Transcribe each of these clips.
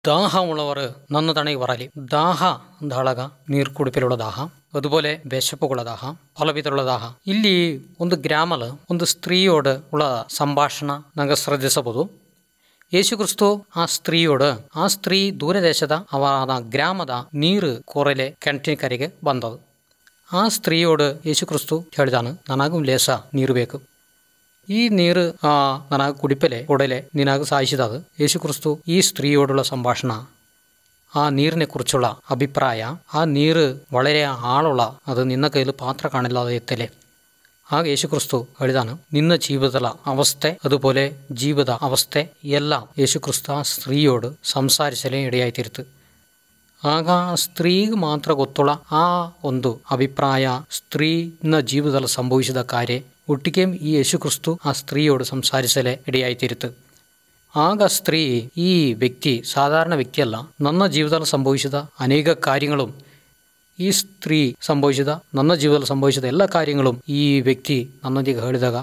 ದಾಹವುಳ್ಳವರು ನನ್ನ ತನಗೆ ಬರಲಿ ದಾಹ ದಾಳಗ ನೀರು ಕುಡಿಪಿലുള്ള ದಾಹ അതുപോലെ വിശപ്പുള്ള ദാഹ ഫലവിധമുള്ള ദാഹ ಇಲ್ಲಿ ಒಂದು ಗ್ರಾಮಲ ಒಂದು ಸ್ತ್ರೀಯೋട് ഉള്ള സംഭാഷണ നമുക്ക് ശ്രദ്ധിಸಬಹುದು ಯೇಸುಕ್ರಿಸ್ತು ಆ ಸ್ತ್ರೀಯೋട് ಆ ಸ್ತ್ರೀ ದೂರದೇಶದ ಅವರ ಗ್ರಾಮದ ನೀರು ಕೊರಲೆ ಕೆಂಟಿನ ಕರೆಗೆ ಬಂದದು ಆ ಸ್ತ್ರೀಯೋട് ಯೇಸುಕ್ರಿಸ್ತು ಹೇಳಿದಾನು ನನಗೂ ಲೇಸ ನೀರು ಬೇಕು ഈ നീര് ആ നനാഗ് കുടിപ്പലെ ഉടലെ നിനാഗ് സാധിച്ചത് യേശുക്രിസ്തു ഈ സ്ത്രീയോടുള്ള സംഭാഷണ ആ നീരിനെ കുറിച്ചുള്ള അഭിപ്രായ ആ നീര് വളരെ ആളുള്ള അത് നിന്ന കയ്യിൽ പാത്ര കാണില്ലാതെ എത്തലെ ಆಗ ಯೇಸುಕ್ರಿಸ್ತು ಹೇಳಿದಾನು ನಿನ್ನ ಜೀವದ ಅವಸ್ಥೆ അതുപോലെ ಜೀವದ ಅವಸ್ಥೆ ಎಲ್ಲ ಯೇಸುಕ್ರಿಸ್ತು ಆ ಸ್ತ್ರೀಯೋട് സംസാരിച്ചലേ ഇടയായിത്തീർത്ത് ಆಗ ಆ ಸ್ತ್ರೀಗೆ ಮಾತ್ರ ಗೊತ್ತುള്ള ಆ ಒಂದು ಅಭಿಪ್ರಾಯ ಸ್ತ್ರೀನ ಜೀವದಲ್ಲಿ ಸಂಭವಿಸಿದ ಕಾರ್ಯ ಒಟ್ಟಿಗೆ ಈ ಯೇಸುಕ್ರಿಸ್ತು ಆ ಸ್ತ್ರೀಯೋട് സംസാരിച്ചലേ ഇടയായിത്തീർത്ത് ಆಗ ಸ್ತ್ರೀ ಈ ವ್ಯಕ್ತಿ ಸಾಧಾರಣ ವ್ಯಕ್ತಿಯಲ್ಲ ನನ್ನ ಜೀವನದಲ್ಲಿ ಸಂಭವಿಸಿದ ಅನೇಕ ಕಾರ್ಯങ്ങളും ഈ സ്ത്രീ സംഭവിച്ചത ನನ್ನ ಜೀವನದಲ್ಲಿ ಸಂಭವಿಸಿದ ಎಲ್ಲ കാര്യങ്ങളും ಈ ವ್ಯಕ್ತಿ ನನ್ನೊಂದಿಗೆ ಹೇಳಿದಾಗ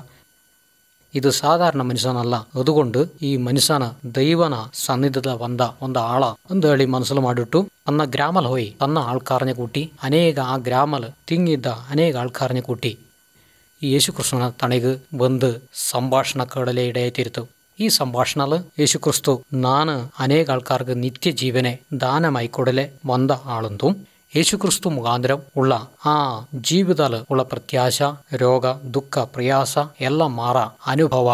ಇದು ಸಾಧಾರಣ ಮನುಷ್ಯನಲ್ಲ അതുകൊണ്ട് ಈ ಮನುಷ್ಯನ ದೈವನ ಸನ್ನಿಧದ ಬಂದ ಒಂದು ಆಳ ಅಂತ ಹೇಳಿ ಮನಸ್ಸಲ್ಲಿ ಮಾಡಿಟ್ಟು ತನ್ನ ಗ್ರಾಮಲ್ ಹೋയി ತನ್ನ ಆಳ್ಕಾರನೆ കൂട്ടി ಅನೇಕ ಆ ಗ್ರಾಮಲ್ ತಿಂಗಿದ್ದ ಅನೇಕ ಆಳ್ಕಾರನೆ കൂട്ടി ഈ യേശുക്രിസ്തുവിനെ തണക് ಬಂದು സംഭാഷണ കേടലെ ഇടയായിത്തീർത്തു ഈ സംഭാഷണല് യേശുക്രിസ്തു നാന് അനേക ആൾക്കാർക്ക് നിത്യജീവനെ ദാനമായി കൊടുലെ വന്ന ആളെന്നും യേശുക്രിസ്തു മുഖാന്തരം ഉള്ള ആ ജീവിതത്തിൽ ഉള്ള പ്രത്യാശ രോഗ ദുഃഖ പ്രയാസ എല്ലാം മാറ അനുഭವ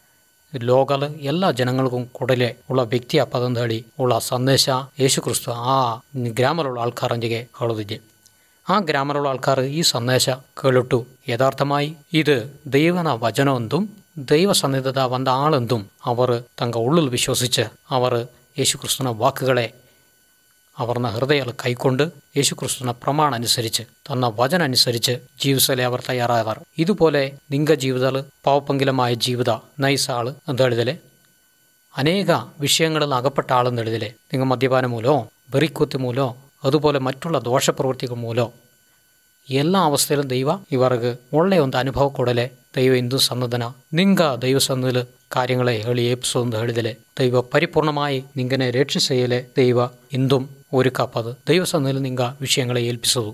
ലോകല് എല്ലാ ജനങ്ങൾക്കും കൂടലെ ഉള്ള വ്യക്തി പദം തേടി ഉള്ള സന്ദേശ യേശുക്രിസ്തു ആ ഗ്രാമത്തിലുള്ള ആൾക്കാരഞ്ചിಗೆ ಹೇಳೋದಿದೆ ആ ഗ്രാമത്തിലുള്ള ആൾക്കാർ ഈ സന്ദേശ കേളിട്ടു യഥാർത്ഥമായി ഇത് ദൈവന വചനമെന്നും ദൈവസന്നിധത വന്ന ആളെന്നും അവർ തങ്ക ഉള്ളിൽ വിശ്വസിച്ച് അവർ യേശുക്രിസ്തുവിನ വാക്കുകളെ അവരുടെ ഹൃദയം കൈക്കൊണ്ട് യേശുക്രിസ്തുവിನ പ്രമാಣ അനുസരിച്ച് തന്ന വചന അനുസരിച്ച് ജീവിസലെ അവർ തയ്യാറാകാറ് ഇതുപോലെ നിങ്ക ജീവിതത്തിൽ പാവപ്പങ്കിലമായ ജീവിത നൈസ് ആള് എന്തെഴുതലെ അനേക വിഷയങ്ങളിൽ അകപ്പെട്ട ആളെന്നെഴുതലെ നിങ്ങൾ മദ്യപാനം മൂലമോ വെറിക്കുത്തി മൂലമോ അതുപോലെ മറ്റുള്ള ദോഷപ്രവൃത്തികൾ മൂലമോ എല്ലാ അവസ്ഥയിലും ദൈവ ഇവർക്ക് ಒಳ್ಳೆಯ ಒಂದು ಅನುಭವ ಕೊಡಲೆ ದೈವ ಇಂದು ಸನ್ನದನ ನಿಂಗ ದೈವ ಸನ್ನದಲ್ಲಿ ಕಾರ್ಯങ്ങളെ ಹೇಳಿ ಏಪಿಸೋದು ಹೇಳಿದಲೆ ದೈವ ಪರಿಪೂರ್ಣമായി ನಿಂಗನೆ രക്ഷിച്ചയലെ ദൈവ ಇಂದುം ഒരുക്കാപ്പത് ദൈവസന്നിധിയിൽ നിങ്ക വിഷയങ്ങളെ ഏൽപ്പിച്ചതു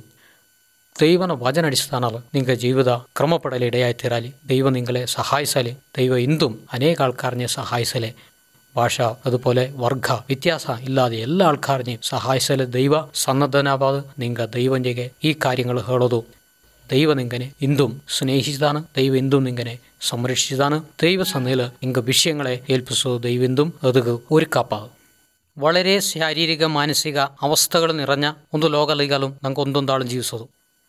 ദൈവന വചനടിസ്ഥാനാൽ നിങ്ക ജീവിത ക്രമപ്പെടൽ ഇടയായിത്തീരാലി ദൈവം നിങ്ങളെ സഹായിച്ചാലി ദൈവ ഇന്തും അനേക ആൾക്കാരിനെ സഹായിച്ചാലേ ഭാഷ അതുപോലെ വർഗ വ്യത്യാസ ഇല്ലാതെ എല്ലാ ആൾക്കാരിനെയും സഹായിച്ചാൽ ദൈവ സന്നദ്ധനാവാതെ നിങ്ക ദൈവഞ്ചെಗೆ ഈ കാര്യങ്ങൾ ಹೇಳೋದು ದೈವ ನಿಂಗನೆ ಇಂದುം ಸ್ನೇಹಿಸಿದಾನ ದೈವ ಇಂದುം ನಿಂಗನೆ സംരക്ഷിച്ചതാണ് ദൈവസന്നയിൽ നിങ്ക വിഷയങ്ങളെ ഏൽപ്പിച്ചത് ദൈവന്തും അതുക ഒരുക്കാപ്പാത് വളരെ ശാരീരിക മാനസിക അവസ്ഥകൾ നിറഞ്ഞ ಒಂದು ಲೋಕಲಿಗಲು ನಂಗೆ ಒಂದೊಂದಾಳು ಜೀವಿಸೋದು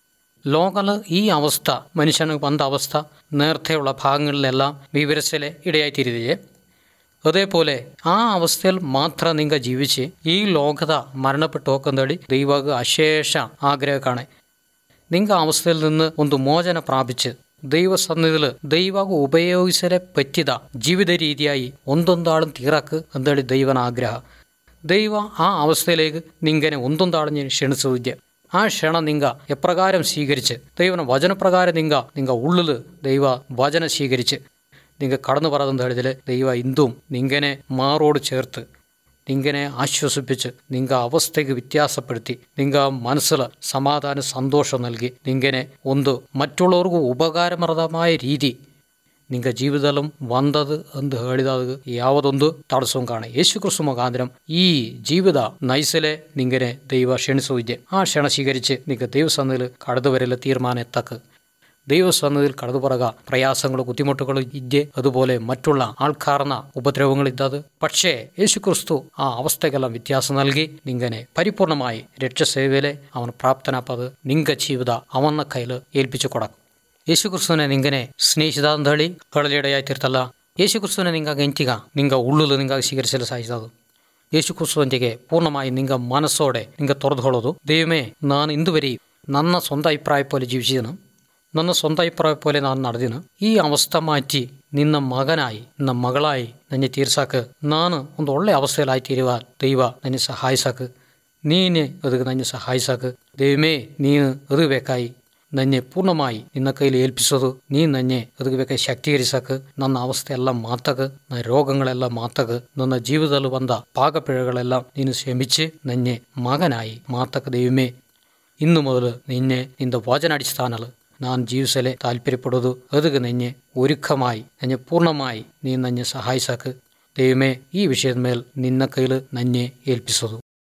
ലോകല് ഈ അവസ്ഥ മനുഷ്യന് വന്ന അവസ്ഥ നേരത്തെയുള്ള ഭാഗങ്ങളിലെല്ലാം വിവരിച്ചലെ ഇടയായിത്തീരുകയെ അതേപോലെ ആ അവസ്ഥയിൽ മാത്രം നിങ്ങൾ ജീവിച്ച് ഈ ലോകത മരണപ്പെട്ടു നോക്കുന്നതടി ദൈവക അശേഷ ആഗ്രഹക്കാണ് നിങ്ങൾ അവസ്ഥയിൽ നിന്ന് ಒಂದು മോചന പ്രാപിച്ച് ദൈവസന്നിധിയിൽ ദൈവക ഉപയോഗിച്ചലെ പറ്റിದ ജീവിത രീതിയായി ഒന്നൊന്നാളും തീറാക്ക് എന്തേಳಿ ദൈവന ആഗ്രಹ ദൈവ ആ അവസ്ഥയിലേക്ക് നിങ്ങനെ ഒന്നൊന്നാളും ഞാൻ ക്ഷണിച്ചു ആ ക്ഷണം നിങ്ക എപ്രകാരം സ്വീകരിച്ച് ദൈവന വചനപ്രകാരം നിങ്ക നിങ്ക ഉള്ളിൽ ദൈവ വചന സ്വീകരിച്ച് നിങ്ങൾ കടന്നു പറയുന്നത് ಹೇಳಿದರೆ ദൈവ ഇന്തും നിങ്ങനെ മാറോട് ചേർത്ത് നിങ്ങനെ ആശ്വസിപ്പിച്ച് നിങ്ക അവസ്ഥയ്ക്ക് വ്യത്യാസപ്പെടുത്തി നിങ്ക മനസ്സിൽ സമാധാന സന്തോഷം നൽകി നിങ്ങനെ ഒന്ന് മറ്റുള്ളവർക്ക് ഉപകാരപ്രദമായ രീതി ನಿಂಗ ಜೀವದಲ್ಲೂ ಬಂದದು ಎಂದು ಹೇಳಿದಾಗ ಯಾವುದೊಂದು ತಡಸೋಂ ಕಾಣ ಯೇಸು ಕ್ರಿಸ್ತು ಮುಖಾಂತരം ಈ ಜೀವದ ನೈಸಲೆ ನಿಂಗನೆ ದೈವ ക്ഷണിಸುವಿದ್ದೆ ആ ക്ഷണ സ്വീകരിച്ച് നിങ്ക ദൈവസന്നിധിയിൽ കടന്നു വരല തീരുമാനം എത്തക്ക് ദൈവസന്നിധിയിൽ കടന്നു പറക പ്രയാസങ്ങളും ബുദ്ധിമുട്ടുകളും ഇല്ലേ അതുപോലെ മറ്റുള്ള ആൾക്കാർന്ന ഉപദ്രവങ്ങളില്ലത് പക്ഷേ യേശുക്രിസ്തു ആ അവസ്ഥയ്ക്കെല്ലാം വ്യത്യാസം നൽകി നിങ്ങനെ പരിപൂർണമായി രക്ഷസേവയിലെ അവൻ പ്രാപ്തനാപ്പത് നിങ്ക ജീവിത അവന്ന കയ്യിൽ ഏൽപ്പിച്ചു കൊടുക്കും ಯೇಸುಕ್ರಿಸ್ತುವಿನ ನಿಂಗನೆ ಸ್ನೇಹಿಸಿದ ಹೇಳಿ ಹೇಳಲಿಡೆಯಾಯ್ತಿರ್ತಲ್ಲ ಯೇಸುಕ್ರಿಸ್ತುವಿನ ನಿಂಗಾಗ ಎಂತಿಗ ನಿಂಗ ಉಳ್ಳುಲು ನಿಂಗಾಗಿ ಸ್ವೀಕರಿಸಲು ಸಾಧಿಸೋದು ಯೇಸುಕ್ರಿಸ್ತುವಂತೆಗೆ ಪೂರ್ಣമായി ನಿಂಗ ಮನಸ್ಸೋಡೆ ನಿಂಗ ತೊರೆದು ಹೇಳೋದು ദൈവമേ ನಾನು ಇಂದುವರೆ ನನ್ನ ಸ್ವಂತ ಅಭಿಪ್ರಾಯ പോലെ ജീവിച്ചതിന് ನನ್ನ ಸ್ವಂತ ಅಭಿಪ್ರಾಯ പോലെ ನಾನು ನಡೆದಿന് ಈ ಅವസ്ഥ ಮಾറ്റി ನಿನ್ನ ಮಗನಾയി ನಿನ್ನ ಮಗಳಾയി ನನ್ನ ತೀರ್ಸಾಕ ನಾನು ಒಂದು ಒಳ್ಳೆ ಅವಸ್ಥೆಯಲ್ಲಾയി തീരുവാൻ ദൈവ ನನ್ನ ಸಹಾಯಿಸಾಕ ನೀನೆ ಅದಕ್ಕೆ ನನ್ನ ಸಹಾಯಿಸಾಕ ದೈವಮೇ ನೀನು ಅದು ಬೇಕಾയി ನನ್ನೆ ಪೂರ್ಣಮಾಯಿ ನಿನ್ನ ಕೈಲಿ ಏಲ್ಪಿಸೋದು ನೀ ನನ್ನೆ ಅದಕ್ಕೆ ಬೇಕಾಗಿ ಶಕ್ತೀಕರಿಸಕ್ಕೆ ನನ್ನ ಅವಸ್ಥೆ ಎಲ್ಲ ಮಾತಗ ನನ್ನ ರೋಗಗಳೆಲ್ಲ ಮಾತಗ ನನ್ನ ಜೀವದಲ್ಲಿ ಬಂದ ಪಾಕಪಿഴಗಳೆಲ್ಲ ನೀನು ಕ್ಷಮಿಸಿ ನನ್ನೆ ಮಗನಾಯಿ ಮಾತಕ ದೈವಮೇ ഇന്നു മുതൽ നിന്നെ നിന്റെ വചനടിസ്ഥാനങ്ങൾ ഞാൻ ജീവിസലെ താല്പര്യപ്പെടുന്നു അതുക നിന്നെ ഒരുക്കമായി നിന്നെ പൂർണ്ണമായി നീ നന്നെ സഹായിസാക്ക് ദൈവമേ ഈ വിഷയത്തിന്മേൽ നിന്ന കയ്യിൽ നന്നെ ഏൽപ്പിച്ചതു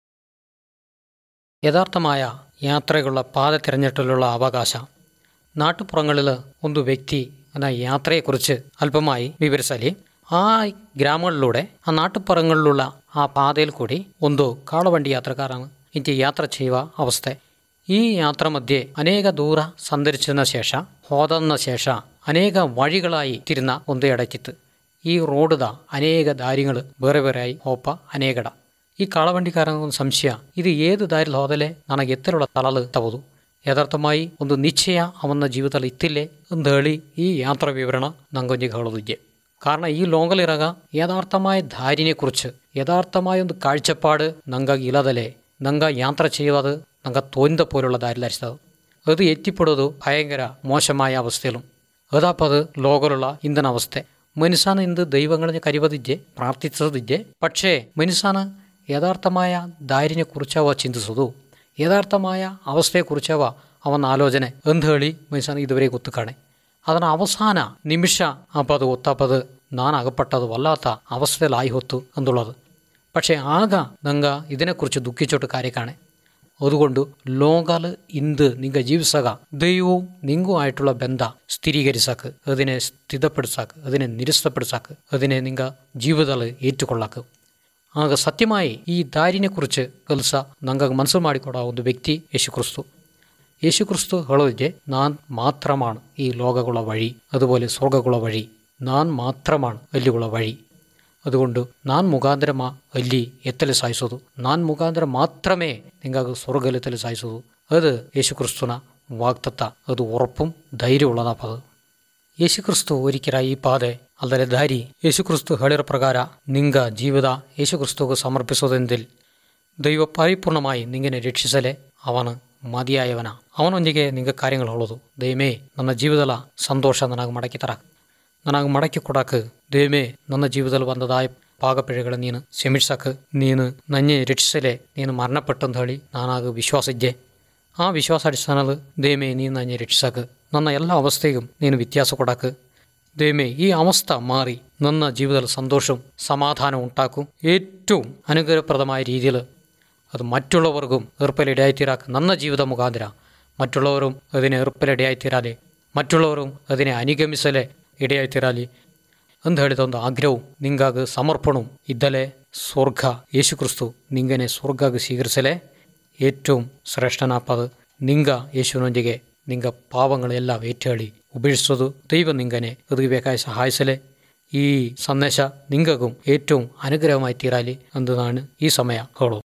യഥാർത്ഥമായ യാത്രകളുള്ള പാത തിരഞ്ഞെടുക്കലുള്ള അവകാശം നാട്ടുപുറങ്ങളിൽ ಒಂದು ವ್ಯಕ್ತಿ എന്ന യാത്രയെക്കുറിച്ച് അല്പമായി വിവരിച്ചാൽ ആ ഗ്രാമങ്ങളിലൂടെ ആ നാട്ടുപുറങ്ങളിലുള്ള ആ പാതയിൽ കൂടി ಒಂದು കാളവണ്ടി യാത്രക്കാരാണ് എനിക്ക് യാത്ര ചെയ്യുക അവസ്ഥ ഈ യാത്ര മധ്യേ അനേക ദൂര സഞ്ചരിച്ചതിന് ശേഷം ಹೋದന്ന ശേഷം ಅನೇಕ ವഴിಗಳಾയി ತಿರುന്ന ಒಂದು ಇಡಕ್ಕಿತ್ತು ಈ ರೋಡ್ದ ಅನೇಕ ದಾರಿಗಳು ಬೇರೆ ಬೇರೆಯಾಗಿ ಹೋಪ ಅನೇಕಡ ಈ ಕಾಳವಂಡಿಕಾರನ ಒಂದು ಸಂಶಯ ಇದು ಏದು ದಾರಿಲಿ ಹೋದಲೆ ನನಗೆ ಎತ್ತലുള്ള ತಲಲು ತವದು ಯಥಾರ್ಥമായി ಒಂದು ನಿಶ್ಚಯ ಅವನ ಜೀವಿತದಲ್ಲಿ ಇತ್ತಿಲ್ಲೇ ಎಂದು ಹೇಳಿ ಈ യാത്ര വിവരണ ನಂಗೊಂದಿಗೆ ಹೇಳೋದಿದ್ದೆ കാരണം ഈ ലോകലിറക യഥാർത്ഥമായ ധാരിനെക്കുറിച്ച് യഥാർത്ഥമായ ಒಂದು കാഴ്ചപ്പാട് ನಂಗಾಗಿ ಇಲ್ಲದಲೆ ನಂಗ യാത്ര ചെയ്യുന്നത് ನಂಗ തോന്നിದ പോലുള്ള ದಾರಿಲರಿಸ್ತದು അത് എത്തിപ്പെടുന്നത് ഭയങ്കര മോശമായ അവസ്ഥയിലും അതാപ്പത് ലോകലുള്ള ഇന്ത്യൻ അവസ്ഥ മനുഷ്യാന് എന്ത് ദൈവങ്ങളെ കരുവതിജ്ജെ പ്രാർത്ഥിച്ചതിജ്ജെ പക്ഷേ മനുഷ്യാന് യഥാർത്ഥമായ ದಾರಿനെക്കുറിച്ചവ ചിന്തിച്ചതു യഥാർത്ഥമായ അവസ്ഥയെക്കുറിച്ചവ അവൻ ആലോചന എന്ത് ಹೇಳಿ മനുഷ്യന് ഇതുവരെ ഒത്തുകാണെ ಅದರ ಅವಸಾನ ನಿಮಿಷ ಅಪ್ಪದು ಒತ್ತಪ್ಪದು ನಾನು ಅಗಪಟ್ಟದು ವಲ್ಲಾತ ಅವಸ್ಥೆಯಲ್ಲಿ ಹೊತ್ತು ಅಂದುള്ളത് പക്ഷേ ആക ನಂಗ ഇതിനെക്കുറിച്ച് ദുഃഖിച്ചോട്ട് കാര്യക്കാണെ അതുകൊണ്ട് ലോകാല് ഇന്ന് നിങ്ങ ജീവിസക ദൈവവും നിങ്ങുമായിട്ടുള്ള ബന്ധ സ്ഥിരീകരിസാക്ക് അതിനെ സ്ഥിതപ്പെടുസാക്ക് അതിനെ നിരസ്തപ്പെടുസാക്ക് അതിനെ നിങ്ങ ജീവിതത്തിൽ ഏറ്റുകൊള്ളാക്ക് ಆಗ ಸತ್ಯമായി ಈ ದಾರಿನೆക്കുറിച്ച് ಕಲಿಸ ನಂಗೆ ಮನಸ್ಸು ಮಾಡಿಕೊಡೋ ಒಂದು ವ್ಯಕ್ತಿ യേശുക്രിസ്തു യേശുക്രിസ്തു ಹೇಳೋದಿದೆ നാൻ മാത്രമാണ് ഈ ലോകകുള വഴി അതുപോലെ സ്വർഗകുള വഴി നാൻ മാത്രമാണ് അല്ലികുള വഴി അതുകൊണ്ട് നാൻ മുഖാന്തരമാ അല്ലി എത്തല് സായിಸೋದು ನಾನ್ ಮುಖಾಂತರ ಮಾತ್ರಮೇ ನಿಂಗಾಗಿ ಸ್ವರ್ಗಲೆತ್ತಲು ಸಾಯಿಸೋದು ಅದು യേശുക്രിസ്തുന വാക്തത്ത അത് ഉറപ്പും ധൈര്യമുള്ളതാപ്പത് യേശുക്രിസ്തു ഒരിക്കല ಈ ಪಾದೆ ಅಲ್ಲದೆ ದಾರಿ യേശുക്രിസ്തു ಹೇಳಿರೋ ಪ್ರಕಾರ ನಿಂಗ ಜೀವದ യേശുക്രിസ്തുಗೆ ಸಮರ್ಪಿಸೋದೆಂದಿಲ್ ದೈವ ಪರಿಪೂರ್ಣമായി ನಿಂಗನೆ ರಕ್ಷಿಸಲೆ ಅವನು ಮದಿಯಾಯವನ ಅವನೊಂದಿಗೆ ನಿಂಗ ಕಾರ್ಯಗಳು ಹೇಳೋದು ದೈವಮೇ ನನ್ನ ಜೀವದಲ್ಲ ಸಂತೋಷ ನನಗೆ ಮಡಕಿ ತರ ನನಗೆ ಮಡಕಿ ಕೊಡಾಕ ದೈವಮೇ ನನ್ನ ಜೀವದಲ್ಲಿ ಬಂದದಾಯ ಪಾಗಪಿഴകൾ ನೀನು ಕ್ಷಮಿಸಾಕ ನೀನು ನನ್ನೆ ರಕ್ಷಿಸಲೆ ನೀನು ಮರಣಪಟ್ಟಂತ ಹೇಳಿ ನಾನಾಗ ವಿಶ್ವಾಸ ಇದ್ದೆ ಆ ವಿಶ್ವಾಸ ಅಡಿസ്ഥാനത്തിൽ ദൈവമേ നീ നന്നെ രക്ഷിസാക്ക് ನನ್ನ ಎಲ್ಲ ಅವಸ್ಥೆಗೂ ನೀನು ವ್ಯತ್ಯಾಸ ಕೊಡಾಕ ദൈവമേ ഈ അവസ്ഥ മാറി ನನ್ನ ജീവിതത്തിൽ സന്തോഷവും സമാധാനം ഉണ്ടാക്കും ഏറ്റവും അനുഗ്രഹപ്രദമായ രീതിയിൽ അത് മറ്റുള്ളവർക്കും ഏർപ്പലിടയായിത്തീരാക്ക് ನನ್ನ ജീവിത മുഖാന്തര മറ്റുള്ളവരും അതിനെ ഏർപ്പലിടയായിത്തീരാലെ മറ്റുള്ളവരും അതിനെ അനുഗമിಸಲೆ ഇടയായിത്തീരാലെ ಎಂದು ಹೇಳಿದ ಒಂದು ಆಗ್ರಹವು ನಿಂಗಾಗ ಸಮರ್ಪಣವು ಇದ್ದಲೇ ಸ್ವರ್ಗ ಯೇಸುಕ್ರಿಸ್ತು ನಿಂಗನೆ ಸ್ವರ್ಗಾಗ ಸ್ವೀಕರಿಸಲೇ ഏറ്റവും ശ്രേഷ്ഠനാപ്പത് നിങ്ക യേശുവിനൊഞ്ചിಗೆ നിങ്ക പാവങ്ങളെല്ലാം ഏറ്റുകളി ഉപേക്ഷിച്ചതു ദൈവം നിങ്കനെ ഒതുകിಬೇಕಾയി സഹായിಸಲೆ ഈ സന്ദേശ നിങ്ങൾക്കും ഏറ്റവും അനുഗ്രഹമായി തീരാലി എന്നതാണ് ഈ സമയ ഹോളു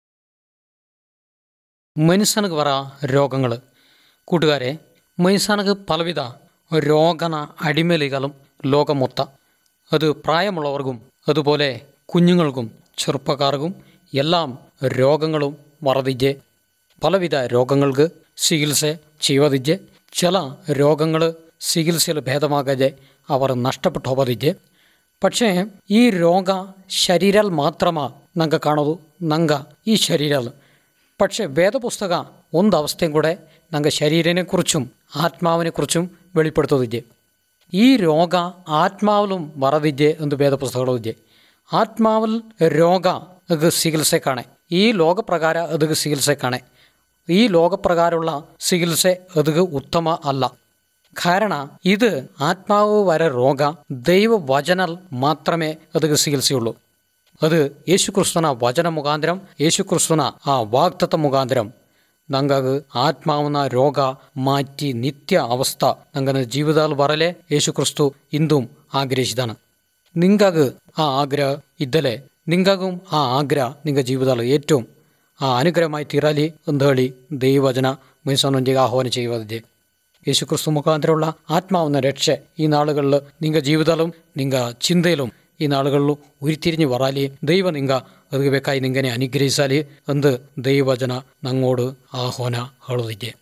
മനുഷ്യനക്ക് വര രോഗങ്ങൾ കൂട്ടുകാരെ മനുഷ്യനക്ക് പലവിധ രോഗന അടിമലികളും ലോകമൊത്ത അത് പ്രായമുള്ളവർക്കും അതുപോലെ കുഞ്ഞുങ്ങൾക്കും ചെറുപ്പക്കാർക്കും എല്ലാം രോഗങ്ങളും വറതിജെ പലവിധ രോഗങ്ങൾക്ക് ചികിത്സ ചെയ്യുവതിജെ ചില രോഗങ്ങൾ ചികിത്സയിൽ ഭേദമാകാതെ അവർ നഷ്ടപ്പെട്ടു ಹೋಗೋದಿದೆ പക്ഷേ ಈ ರೋಗ ಶರೀರಲ್ಲಿ ಮಾತ್ರಮ ನಂಗೆ ಕಾಣೋದು ನಂಗ ಈ ಶರೀರಲ್ಲಿ പക്ഷേ വേദപുസ്തക ಒಂದು അവസ്ഥയും കൂടെ ನಂಗೆ ശരീരനെക്കുറിച്ചും ആത്മാവിനെക്കുറിച്ചും വെളിപ്പെടുത്തുന്നില്ലേ ഈ രോഗ ആത്മാവിലും വറതിದ್ದೆ ಎಂದು വേദപുസ്തകಗಳಿದೆ ಆತ್ಮಾವಲ್ ರೋಗ ಅದು ಚಿಕಿತ್ಸೆ ಕಾಣೆ ಈ ಲೋಕ ಪ್ರಕಾರ ಅದಕ್ಕೆ ಚಿಕಿತ್ಸೆ ಕಾಣೆ ഈ ലോകപ്രകാരമുള്ള ചികിത്സ അത് ഉത്തമ അല്ല കാരണം ഇത് ആത്മാവ് വരെ രോഗ ദൈവവചനാൽ മാത്രമേ അത് ചികിത്സയുള്ളൂ അത് യേശുക്രിസ്തുന വചന മുഖാന്തരം യേശുക്രിസ്തുന ആ വാക്തത്വ മുഖാന്തരം ನಂಗಾಗ ಆತ್ಮಾವನ ರೋಗ ಮಾറ്റി ನಿತ್ಯ ಅವസ്ഥ ನಂಗನ ಜೀವದಲ್ಲಿ ಬರಲೇ ಯೇಸುಕ್ರಿಸ್ತು ಇಂದು ಆಗ್ರಹಿಸಿದಾನ ನಿಂಗಾಗ ಆ ಆಗ್ರಹ ಇದ್ದಲೇ ನಿಂಗಾಗೂ ಆ ಆಗ್ರಹ ನಿಂಗ ಜೀವದಲ್ಲಿ ഏറ്റവും ആ അനുഗ്രഹമായി തീരാലി എന്ന് ಹೇಳಿ ദൈവവചന മനുഷ്യനൊഞ്ചിಗೆ ആഹ്വാനം ചെയ്യുവതിದೆ യേശുക്രിസ്തു മുഖാന്തരമുള്ള ആത്മാവെന്ന രക്ഷ ഈ നാളുകളിൽ നിങ്ക ജീവിതത്തിലും നിങ്ക ചിന്തയിലും ഈ നാളുകളിൽ ഉരുത്തിരിഞ്ഞ് വറാലി ദൈവ നിങ്ക അത് ಬೇಕಾയി നിങ്ങനെ അനുഗ്രഹിച്ചാലി എന്ത് ദൈവവചന നങ്ങോട് ആഹ്വാന ಹೇಳೋದಿದೆ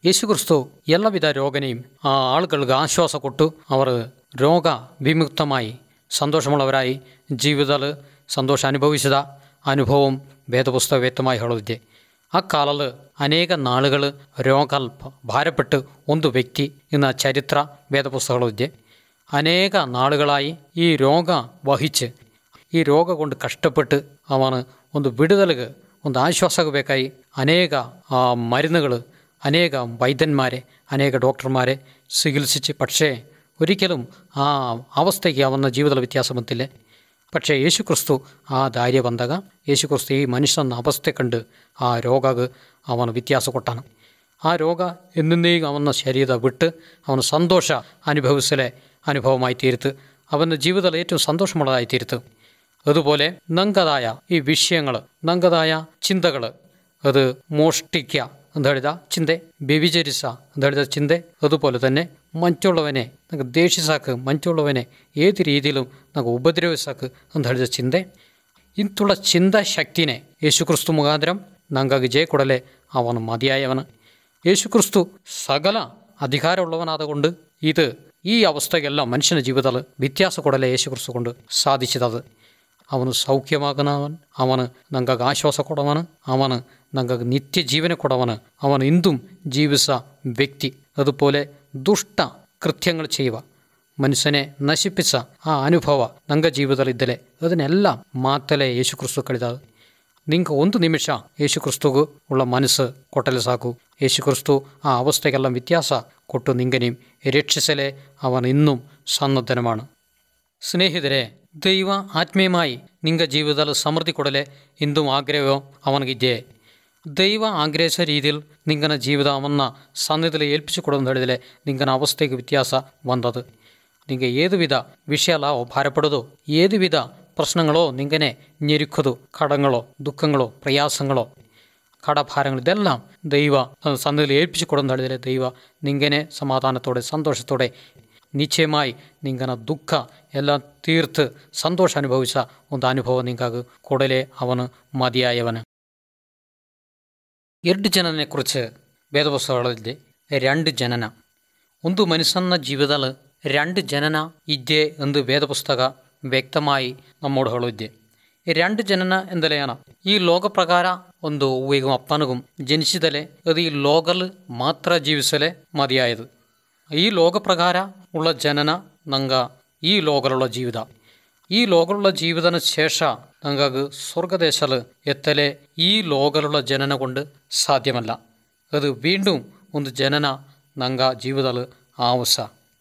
യേശുക്രിസ്തു ಎಲ್ಲವಿಧ രോഗനെയും ആ ആളുകൾക്ക് ആശ്വാസം ಕೊಟ್ಟು അവർ രോഗ വിമുക്തമായി സന്തോഷമുള്ളവരായി ജീവിതത്തിൽ സന്തോഷം അനുഭവിച്ചದ ಅನುಭವಂ വേദപുസ്തക വ്യക്തമായി ಹೇಳುತ್ತಿದೆ ಆ ಕಾಲದಲ್ಲಿ ಅನೇಕ ನಾಳುಗಳು ರೋಗ ಭಾರപ്പെട്ട് ಒಂದು ವ್ಯಕ್ತಿ ಇನ್ನು ಚರಿತ್ರ വേദപുസ്തകങ്ങളിದೆ അനേക നാളുകളായി ഈ രോഗ വഹിച്ച് ഈ രോഗ കൊണ്ട് കഷ്ടപ്പെട്ട് അവന് ಒಂದು വിടുതലുക ಒಂದು ആശ്വാസക ಬೇಕಾയി അനേക മരുന്നുകൾ അനേക വൈദ്യന്മാരെ അനേക ഡോക്ടർമാരെ ചികിത്സിച്ച് പക്ഷേ ഒരിക്കലും ആ അവസ്ഥയ്ക്ക് അവನ ಜೀವದ ವ್ಯತ್ಯಾಸ ಬಂತಿಲ್ಲ പക്ഷേ യേശുക്രിസ്തു ಆ ಧೈರ್ಯ ಬಂದಾಗ യേശുക്രിസ്തു ಈ ಮನುಷ್ಯನ ಅವಸ್ಥೆ ಕಂಡು ಆ ರೋಗಗೆ ಅವನು ವ್ಯತ್ಯಾಸ ಕೊಟ್ಟಾನು ಆ ರೋಗ എന്നേക്കും ಅವನ ശരീരം വിട്ട് അവന് സന്തോഷ അനുഭവിച്ചലെ അനുഭവമായി തീരുത്ത് അവൻ്റെ ജീവിതത്തിൽ ഏറ്റവും സന്തോഷമുള്ളതായി തീരുത്ത് അതുപോലെ നങ്കതായ ഈ വിഷയങ്ങൾ നങ്കതായ ചിന്തകൾ അത് മോഷ്ടിക്കുക എന്താ ಹೇಳಿದ ചിന്ത വ്യഭിചരിಸ എന്താ ಹೇಳಿದ ചിന്ത അതുപോലെ തന്നെ മറ്റുള്ളവനെ നമുക്ക് ദേഷ്യസാക്ക് മറ്റുള്ളവനെ ഏത് രീതിയിലും നമുക്ക് ഉപദ്രവിസാക്ക് ಅಂತ ಹೇಳಿದ ಚಿಂತೆ ಇಂತುള്ള ചിന്താശക്തിനെ യേശുക്രിസ്തു മുഖാന്തരം നങ്ങൾക്ക് ജയ കൊടലെ അവൻ മതിയായവന് യേശുക്രിസ്തു സകല അധികാരമുള്ളവനാതുകൊണ്ട് ഇത് ഈ അവസ്ഥയെല്ലാം മനുഷ്യನ ജീവിതത്തിൽ വ്യത്യാസ കൊടലെ യേശുക്രിസ്തു കൊണ്ട് സാധിച്ചത് ಅವನು ಸೌಖ್ಯವಾಗನವನು ಅವನು ನಂಗಾಗಿ ಆಶ್ವಾಸ ಕೊಡವನು ಅವನು ನಂಗಾಗಿ ನಿತ್ಯ ಜೀವನ ಕೊಡವನು ಅವನು ಇಂದುം ಜೀವಿಸ വ്യക്തി അതുപോലെ ദുഷ്ട കൃത്യങ്ങൾ ചെയ്യുക മനുഷ്യനെ നശിപ്പിച്ച ആ അനുഭവ ನಂಗ ಜೀವದಲ್ಲಿದ್ದಲೆ ಅದನ್ನೆಲ್ಲ ಮಾತಲೆ ಯೇಸು ಕ್ರಿಸ್ತು ಕಳಿದಾದ നിങ്ങൾക്ക് ಒಂದು ನಿಮಿಷ ಯೇಸು ಕ್ರಿಸ್ತುಗೂ ಉಳ್ಳ ಮನಸ್ಸು ಕೊಟ್ಟಲೆ ಸಾಕು ಯೇಸು ಕ್ರಿಸ್ತು ಆ ಅವಸ್ಥೆಗೆಲ್ಲ ವ್ಯತ್ಯಾಸ ಕೊಟ್ಟು ನಿಂಗನೆയും രക്ഷിച്ചലെ അവൻ ഇന്നും സന്നദ്ധനമാണ് ಸ್ನೇಹಿತರೆ ದೈವ ಆತ್ಮೀಯമായി ನಿಂಗ ಜೀವದಲ್ಲಿ ಸಮೃದ್ಧಿ ಕೊಡಲೆ ಇಂದು ಆಗ್ರಹವೋ ಅವನಿಗಿದ್ದೆ ದೈವ ಆಗ್ರಹಿಸ ರೀತಿയിൽ ನಿಂಗನ ಜೀವದ ಅವನ್ನ ಸನ್ನಿಧಿಯಲ್ಲಿ ಏಲ್ಪಿಸಿ ಕೊಡೋದು ಹೇಳಿದರೆ ನಿಂಗನ ಅವಸ್ಥೆಗೆ ವ್ಯತ್ಯಾಸ ಬಂದದು ನಿಂಗೆ ഏത് വിധ വിഷയമല്ല ഭാരപ്പെടുതോ ഏത് വിധ പ്രശ്നങ്ങളോ നിങ്ങനെ ഞെരുക്കതോ കടങ്ങളോ ദുഃഖങ്ങളോ പ്രയാസങ്ങളോ കടഭാരങ്ങൾ ഇതെല്ലാം ദൈവ സന്നിധിയിൽ ഏൽപ്പിച്ചു കൊടുക്കുന്ന ಹೇಳಿದರೆ ദൈവ നിങ്ങനെ സമാധാനത്തോടെ സന്തോഷത്തോടെ ನಿಶ್ಚಯമായി ನಿಂಗನ ದುಃಖ ಎಲ್ಲ ತೀರ್ಥ ಸಂತೋಷ ಅನುಭವಿಸ ಒಂದು ಅನುಭವ ನಿಂಗಾಗಿ ಕೊಡಲೆ ಅವನು ಮದಿಯಾಯವನು ಎರಡು ಜನനെ കുറിച്ച് വേദപുസ്തകങ്ങളിലെ രണ്ട് ജനന ಒಂದು ಮನುಷ್ಯನ ಜೀವದಲ್ಲಿ രണ്ട് ಜನನ ಇದ್ದೆ ಎಂದು ವೇದಪುಸ್ತಕ ವ್ಯಕ್ತമായി നമ്മോട് ಹೇಳುತ್ತೆ രണ്ട് ಜನನ ಎಂದಲೆയാണ് ಈ ಲೋಕ ಪ್ರಕಾರ ಒಂದು ಹೂವಿಗೂ ಅಪ್ಪನಿಗೂ ಜನಿಸಿದಲೆ ಅದು ಈ ಲೋಕಲ್ ಮಾತ್ರ ಜೀವಿಸಲೆ ಮದಿಯಾയത് ഈ ലോകപ്രകാര ഉള്ള ജനന നങ്ക ഈ ലോകലുള്ള ജീവിത ഈ ലോകലുള്ള ജീവിതന ശേഷ നങ്ങൾക്ക് സ്വർഗദേശല് എത്തലെ ഈ ലോകലുള്ള ജനന കൊണ്ട് സാധ്യമല്ല അത് വീണ്ടും ಒಂದು ಜನನ ನಂಗ ಜೀವದಲ್ಲಿ ಆವಸ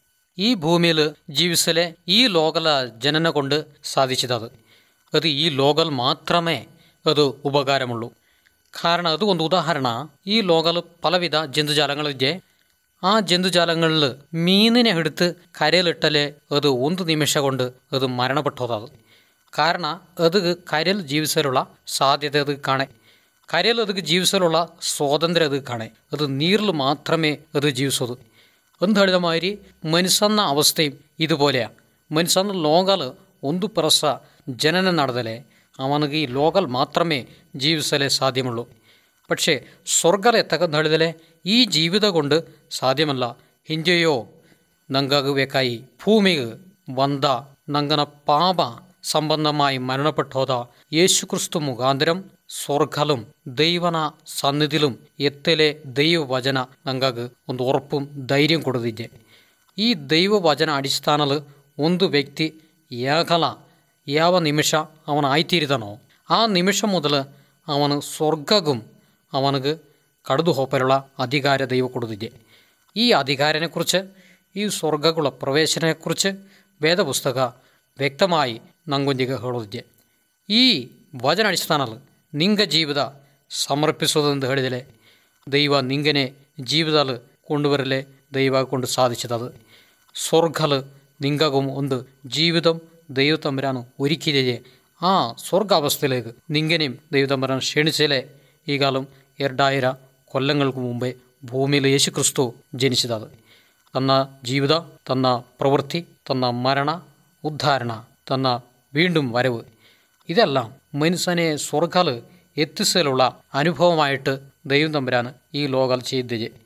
ಈ ಭೂಮಿയിൽ ಜೀವಿಸಲೆ ಈ ಲೋಕಲ ಜನನ കൊണ്ട് സാധിച്ചത് അത് ഈ ലോകൽ മാത്രമേ അത് ഉപകാരമുള്ളൂ കാരണം അത് ಒಂದು ಉದಾಹರಣ ഈ ലോകൽ പലവിധ ജന്തുജാലങ്ങളിದೆ ആ ജന്തുജാലങ്ങളിൽ മീനിനെ എടുത്ത് കരയിലിട്ടലെ അത് ಒಂದು ನಿಮಿಷ കൊണ്ട് അത് മരണപ്പെട്ടത് കാരണം അത് കരയിൽ ജീവിസലുള്ള സാധ്യത അത് കാണെ കരയിൽ അത് ജീവിസലുള്ള സ്വാതന്ത്ര്യം അത് കാണെ അത് നീരിൽ മാത്രമേ അത് ജീവിസത് എന്ന് ಹೇಳಿದ മാതിരി മനുഷ്യന്ന അവസ്ഥയും ഇതുപോലെയാണ് മനുഷ്യನ ലോകൽ ಒಂದು ಪ್ರಸ ಜನನ ನಡೆದಲೆ ಅವನಿಗೆ ಈ ಲೋಕಲ್ ಮಾತ್ರಮೇ ಜೀವಿಸಲೇ ಸಾಧ್ಯമുള്ളൂ പക്ഷേ ಸ್ವರ್ಗಲೆ ತಗಂದು ಹೇಳಿದಲೆ ಈ ಜೀವಿತ കൊണ്ട് ಸಾಧ್യമಲ್ಲ ಹಿಂಜೆಯೋ ನಂಗಾಗಬೇಕಾയി ಭೂಮಿಗೆ ಬಂದ ನಂಗನ ಪಾಪ സംബന്ധമായി മരണപ്പെട്ടോത യേശുക്രിസ്തു മുഖാന്തരം സ്വർഗലും ദൈവന സന്നിധിലും എത്തലെ ദൈവവചന ನಂಗಾಗಿ ಒಂದು ಉറപ്പും ಧೈರ್ಯ ಕೊಡದಿದ್ದೆ ಈ ದೈವವಚನ ಅಡಿಸ್ಥಾನದಲ್ಲಿ ಒಂದು ವ್ಯಕ್ತಿ ಯಾಗಲ ಯಾವ ನಿಮಿಷ ಅವನ ಆಯ್ತೀರಿದನೋ ಆ ನಿಮಿಷ ಮೊದಲು ಅವನು ಸ್ವರ್ಗಗೂ ಅವನಿಗೆ ಕಡಿದು ಹೋಪലുള്ള അധികാര ദൈവം കൊടുത്തിದ್ದೆ ഈ അധികാരനെക്കുറിച്ച് ഈ സ്വർഗಗಳ പ്രവേശനത്തെക്കുറിച്ച് വേദപുസ്തക വ്യക്തമായി ನಂಗೊಂದಿಗೆ ಹೇಳೋದಿದೆ ಈ ವಚನ ಅಡಿಸ್ಥಾನದಲ್ಲಿ ನಿಂಗ ಜೀವಿತ ಸಮರ್ಪಿಸೋದೆಂದು ಹೇಳಿದರೆ ದೈವ ನಿಂಗನೆ ಜೀವಿತದಲ್ಲಿ കൊണ്ടുവരലെ ദൈവ കൊണ്ട് സാധിച്ചത് സ്വർഗല് നിങ്ങകും ഒന്ന് ജീവിതം ദൈവത്തമ്പരാണ് ഒരുക്കിയതേ ആ സ്വർഗാവസ്ഥയിലേക്ക് നിങ്ങനെയും ദൈവത്തമ്പരാൻ ക്ഷണിച്ചലെ ഈ കാലം ಎರಡಾയിರ കൊല്ലങ്ങൾക്ക് മുമ്പേ ഭൂമിയിൽ യേശുക്രിസ്തു ജനിച്ചത് തന്ന ജീവിത തന്ന പ്രവൃത്തി തന്ന മരണ ഉദ്ധാരണ തന്ന വീണ്ടും വരവ് ഇതെല്ലാം മനുഷ്യനെ സ്വർഗാൽ എത്തിച്ചതിലുള്ള അനുഭവമായിട്ട് ദൈവം തമ്പുരാൻ ഈ ലോകൽ ചെയ്തത്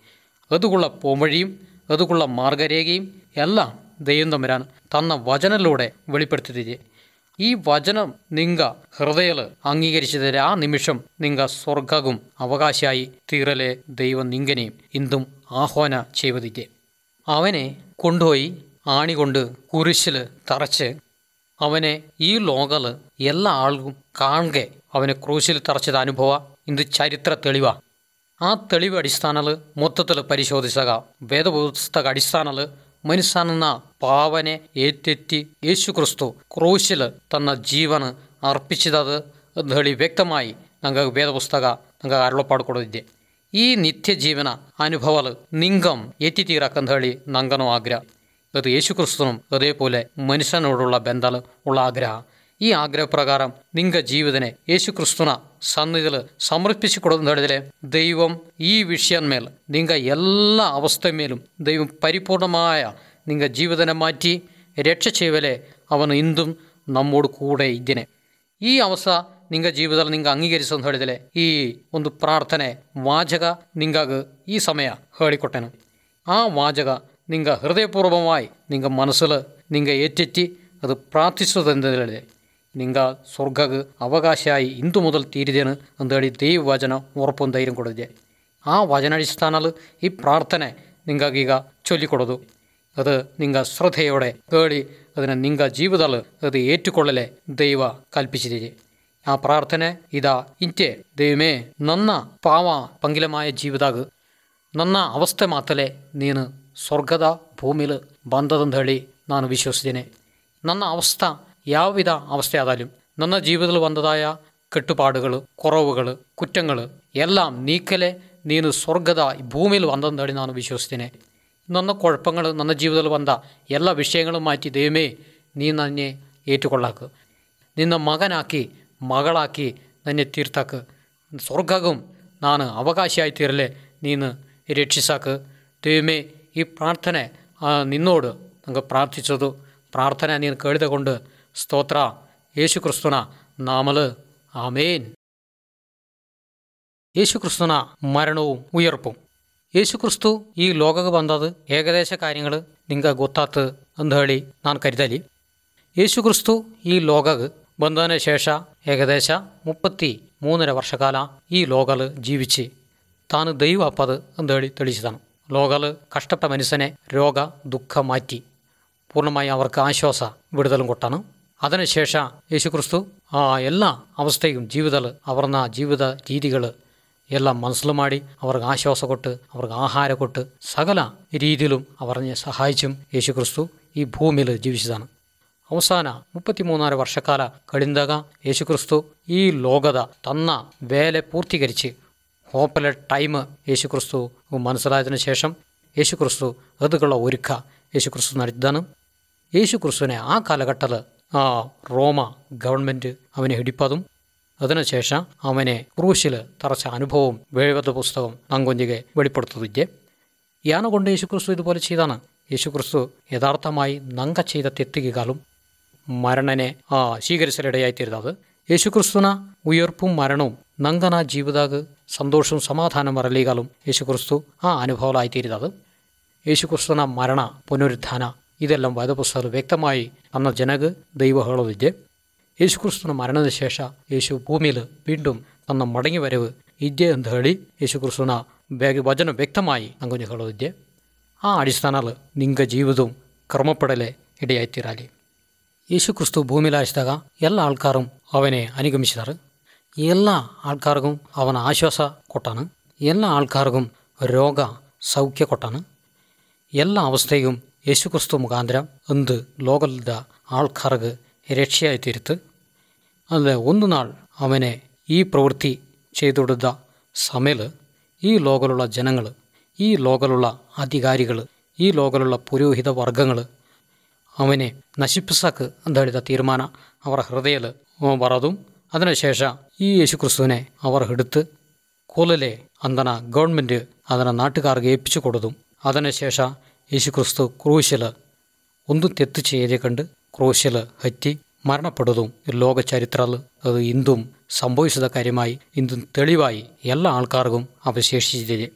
അതുകൊള്ള പോംവഴിയും അതുകൊള്ള മാർഗരേഖയും എല്ലാം ദൈവം തമ്പുരാൻ തന്ന വചനത്തിലൂടെ വെളിപ്പെടുത്തിയേ ഈ വചനം നിങ്ക ഹൃദയൽ അംഗീകരിച്ചതിൽ ആ നിമിഷം നിങ്ക സ്വർഗവും അവകാശമായി തീരലെ ദൈവം നിങ്കനെയും ഇന്തും ആഹ്വാന ചെയ്വതിക്ക് അവനെ കൊണ്ടുപോയി ആണി കൊണ്ട് കുരിശിൽ തറച്ച് അവനെ ഈ ലോകല് എല്ലാ ആളും കാണുക അവനെ ക്രൂശിൽ തറച്ചത് അനുഭവ ഇത് ചരിത്ര തെളിവാ ആ തെളിവ് അടിസ്ഥാനത്തിൽ മൊത്തത്തിൽ പരിശോധിച്ചക വേദപുസ്തക അടിസ്ഥാനത്തിൽ മനുഷ്യനെന്ന പാവനെ ഏറ്റെറ്റി യേശു ക്രിസ്തു ക്രൂശിൽ തന്ന ജീവന് അർപ്പിച്ചത് ಹೇಳಿ ವ್ಯಕ್ತമായി ನಂಗೆ ವೇದಪುಸ್ತಕ ನಂಗೆ ಅರಳಪಾಡು ಕೊಡೋದಿದೆ ಈ ನಿತ್ಯ ಜೀವನ ಅನುಭವಲು ನಿಂಗಂ ಎತ್ತಿತೀರಕ್ಕಂತ ಹೇಳಿ ನಂಗನೂ ಆಗ್ರಹ അത് യേശുക്രിസ്തുനും അതേപോലെ മനുഷ്യനോടുള്ള ബന്ധം ഉള്ള ആഗ്രഹം ഈ ആഗ്രഹപ്രകാരം നിങ്ക ജീവിതനെ യേശുക്രിസ്തുന സന്നിധിയിൽ സമർപ്പിച്ചു കൊടുക്കുന്നതിലെ ദൈവം ഈ വിഷയന്മേൽ നിങ്ക എല്ലാ അവസ്ഥമേലും ദൈവം പരിപൂർണമായ നിങ്ക ജീവിതനെ മാറ്റി രക്ഷ ചെയ്വലെ അവൻ ഇന്തും നമ്മോട് കൂടെ ഇങ്ങനെ ಈ ಅವಸ ನಿಂಗ ಜೀವದಲ್ಲಿ ನಿಂಗ ಅಂಗೀಕರಿಸು ಅಂತ ಹೇಳಿದರೆ ಈ ಒಂದು ಪ್ರಾರ್ಥನೆ ವಾಚಕ ನಿಂಗಾಗ ಈ ಸಮಯ ಹೇಳಿಕೊಟ್ಟೆನು ಆ ವಾಚಕ ನಿಂಗ ಹೃದಯಪೂರ್ವಕമായി ನಿಂಗ ಮನಸ್ಸಿൽ ನಿಂಗ ಏറ്റೆറ്റി അത് പ്രാർത്ഥിച്ചതെന്നതിലെ നിങ്ക സ്വർഗക്ക് അവകാശമായി ഇന്തു മുതൽ തീരുതേന് എന്തേടി ദൈവവചന ഉറപ്പും ധൈര്യം കൊടുത്തേ ആ വചനാടിസ്ഥാനത്തിൽ ഈ പ്രാർത്ഥന നിങ്ങൾക്കീಗ ചൊല്ലിക്കൊടുത്തു അത് നിങ്ക ശ്രദ്ധയോടെ കേಳಿ അതിനെ നിങ്ക ജീവിതത്തിൽ അത് ഏറ്റുകൊള്ളലെ ദൈവ കൽപ്പിച്ചിരിക്കെ ആ പ്രാർത്ഥന ഇതാ ಇಂತೆ ദൈവമേ നന്ന പാവ പങ്കിലമായ ജീവിതാഗ് ನನ್ನ ಅವಸ್ಥೆ ಮಾತಲೆ ನೀನು ಸ್ವರ್ಗದ ಭೂಮಿಲಿ ಬಂದದಂತ ಹೇಳಿ ನಾನು ವಿಶ್ವಸಿದ್ದೇನೆ ನನ್ನ ಅವസ്ഥ ಯಾವ ವಿಧ ಅವಸ್ಥೆ ಆದಾലും ನನ್ನ ಜೀವನದಲ್ಲಿ ಬಂದದಾಯ കെട്ടുപാടുകൾ കുറവുകൾ കുറ്റങ്ങൾ എല്ലാം നീക്കലെ നീನು ಸ್ವರ್ಗದ ಭೂಮಿയിൽ വന്നതെന്ന് ಹೇಳಿ ನಾನು ವಿಶ್ವಸಿದ್ದೇನೆ ನನ್ನ കുഴപ്പങ്ങൾ ನನ್ನ ജീവിതത്തിൽ വന്ന എല്ലാ വിഷയങ്ങളും മാറ്റി ദൈവമേ നീ തന്നെ ഏറ്റുകൊള്ളാക്ക് നിന്ന മകനാക്കി മകളാക്കി തന്നെ തീർത്താക്ക് സ്വർഗവും ನಾನು ಅವಕಾಶಿಯಾಗಿ തീരಲೆ ನೀನು രക്ഷിസാക്ക് ദൈവമേ ഈ പ്രാർത്ഥന ആ, നിന്നോട് നമുക്ക് പ്രാർത്ഥിച്ചതു പ്രാർത്ഥന നീ കേളിതുകൊണ്ട് സ്തോത്ര യേശു ക്രിസ്തുന നാമല് ആമേൻ യേശു ക്രിസ്തുന മരണവും ഉയർപ്പും യേശು ಕ್ರಿಸ್ತು ಈ ಲೋಕಕ್ಕೆ ಬಂದದು ಏಕದೇಶ ಕಾರ್ಯಗಳು ನಿಂಗೆ ಗೊತ್ತಾತು ಅಂತ ಹೇಳಿ ನಾನು ಕರಿತಲಿ യേശു ಕ್ರಿಸ್ತು ಈ ಲೋಕಕ್ಕೆ ಬಂದതിന് ശേഷ ഏകദേശ മുപ്പത്തി മൂന്നര വർഷകാല ഈ ലോകൽ ജീവിച്ച് താൻ ദൈവ അപ്പത് എന്ന് ಹೇಳಿ തെളിച്ചതാണ് ലോകൽ കഷ്ടപ്പെട്ട മനുഷ്യനെ രോഗ ദുഃഖം മാറ്റി പൂർണ്ണമായി അവർക്ക് ആശ്വാസ വിടുതലും കൊട്ടാണ് അതിനുശേഷം യേശു ക്രിസ്തു ആ എല്ലാ അവസ്ഥയും ജീവിതത്തിൽ അവർന്ന ജീവിത രീതികൾ എല്ലാം മനസ്സിൽ ಮಾಡಿ അവർക്ക് ആശ്വാസ ಕೊಟ್ಟು അവർക്ക് ആഹാര ಕೊಟ್ಟು സകല രീതിയിലും അവരെ സഹായിച്ചും യേശു ക്രിസ്തു ഈ ഭൂമിയിൽ ജീവിച്ചതാണ് ಅವಸಾನ ಮುಪ್ಪತ್ತ್ಮೂന്നാರ ವರ್ಷಕಾಲ ಕಳಿಂದಾಗ യേശുക്രിസ്തു ഈ ലോകത തന്ന വേല പൂർത്തീകരിച്ച് ഹോപ്പലെ ടൈം യേശുക്രിസ്തു മനസ്സിലായതിനു ശേഷം യേശുക്രിസ്തു അതുക്കുള്ള ഒരുക്ക യേശുക്രിസ്തു നടത്തിയതാണ് യേശുക്രിസ്തുവിനെ ആ കാലഘട്ടത്തിൽ ആ റോമ ഗവൺമെൻറ് അവനെ ಹಿಡಿಪതും അതിനുശേഷം അവനെ ക്രൂശിൽ തറച്ച അനുഭവവും വേഴവത പുസ്തകം നങ്കൊഞ്ചിಗೆ വെളിപ്പെടുത്തുന്നില്ലേ യാന കൊണ്ട് യേശുക്രിസ്തു ഇതുപോലെ ചെയ്താണ് യേശുക്രിസ്തു യഥാർത്ഥമായി നങ്ക ചെയ്ത തെറ്റുകാലും മരണനെ ആ സ്വീകരിച്ചലിടയായിത്തീരുന്നത് യേശുക്രിസ്തുന ഉയർപ്പും മരണവും ನಂಗನ ಜೀವದಾಗ ಸಂತೋಷവും ಸಮಾಧಾನ ಬರಲಿಗಾലും യേശുക്രിസ്തു ആ അനുഭവമായിത്തീരുന്നത് യേശുക്രിസ്തുನ ಮರಣ ಪುನರುತ್ಥಾನ ಇದೆಲ್ಲ വേദപുസ്തകത്തിൽ വ്യക്തമായി അന്ന ജനക് ദൈവ ಹೇಳೋದಿದ್ದೆ യേശുക്രിസ്തുನ ಮರಣದ ಶೇಷ യേശു ಭೂಮಿയിൽ വീണ്ടും തന്ന മടങ്ങി വരവ് ഇದ್ದೆ ಅಂತ ಹೇಳಿ യേശുക്രിസ്തുನ ಬೇಗ ವಚನ ವ್ಯಕ್ತമായി ಅಂಗೊಂದು ಹೇಳೋದಿದ್ದೆ ಆ ಅಡಿസ്ഥാನದಲ್ಲಿ ನಿಂಗ ಜೀವದവും ಕ್ರಮಪಡಲೆ ಇಡೆಯಾಯ್ತಿರಲಿ യേശു ക്രിസ്തു ഭൂമിയിലായിച്ചതാക എല്ലാ ആൾക്കാരും അവനെ അനുഗമിച്ചതാറ് എല്ലാ ആൾക്കാർക്കും അവൻ ആശ്വാസ കൊട്ടാണ് എല്ലാ ആൾക്കാർക്കും രോഗ സൗഖ്യ കൊട്ടാണ് എല്ലാ അവസ്ഥയും യേശു ക്രിസ്തു മുഖാന്തരം എന്ത് ലോകದ ആൾക്കാർക്ക് രക്ഷയായി തീരുത്ത് അല്ല ಒಂದು നാൾ അവനെ ഈ പ്രവൃത്തി ചെയ്തുകൊടുത്ത സമയൽ ഈ ലോകലുള്ള ജനങ്ങൾ ഈ ലോകലുള്ള അധികാരികൾ ഈ ലോകലുള്ള പുരോഹിത വർഗങ്ങൾ ಅವನೇ ನಶಿಪಿಸಕ್ಕೆ ಅಂತ ಹೇಳಿದ ತೀರ್ಮಾನ ಅವರ ಹೃದಯದಲ್ಲಿ ಬರೋದು അതിനുശേഷം ഈ യേശുക്രിസ്തുവിനെ അവർ എടുത്ത് കൊല്ലലെ അന്തന ഗവൺമെൻറ് അതിനെ നാട്ടുകാർക്ക് ഏൽപ്പിച്ചു കൊടുത്തും അതിനുശേഷം യേശുക്രിസ്തു ക്രൂശിൽ ഒന്നും തെറ്റ് ചെയ്തേ കണ്ട് ക്രൂശിൽ ഹറ്റി മരണപ്പെടുന്നതും ലോക ചരിത്രത്തിൽ അത് ഇന്തും സംഭവിച്ചത കാര്യമായി ഇന്തും തെളിവായി എല്ലാ ആൾക്കാർക്കും അവശേഷിച്ചില്ലേ